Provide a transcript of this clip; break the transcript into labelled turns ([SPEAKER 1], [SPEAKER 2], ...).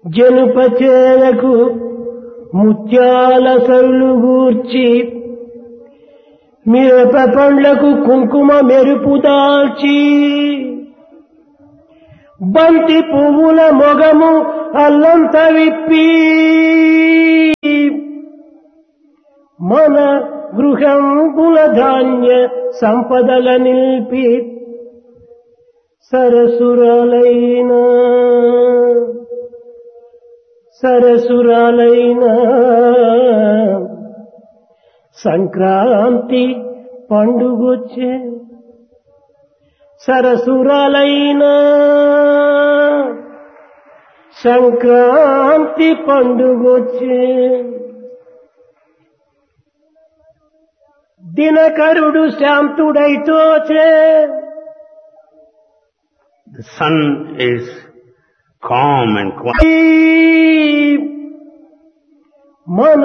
[SPEAKER 1] జనుపచేలకు ముత్యాల సరులు గూర్చి మిరప పండ్లకు కుంకుమ మెరుపు దాల్చి బంతి పువ్వుల మొగము అల్లంత విప్పి మన గృహంబుల ధాన్య సంపదల నిల్పి సరసురాలైన సరసురాలైన Sankranti పండుగొచ్చే సరసురాలైన Sankranti పండుగొచ్చే దినకరుడు శాంతుడైతోచే
[SPEAKER 2] The sun is calm and quiet.
[SPEAKER 1] మన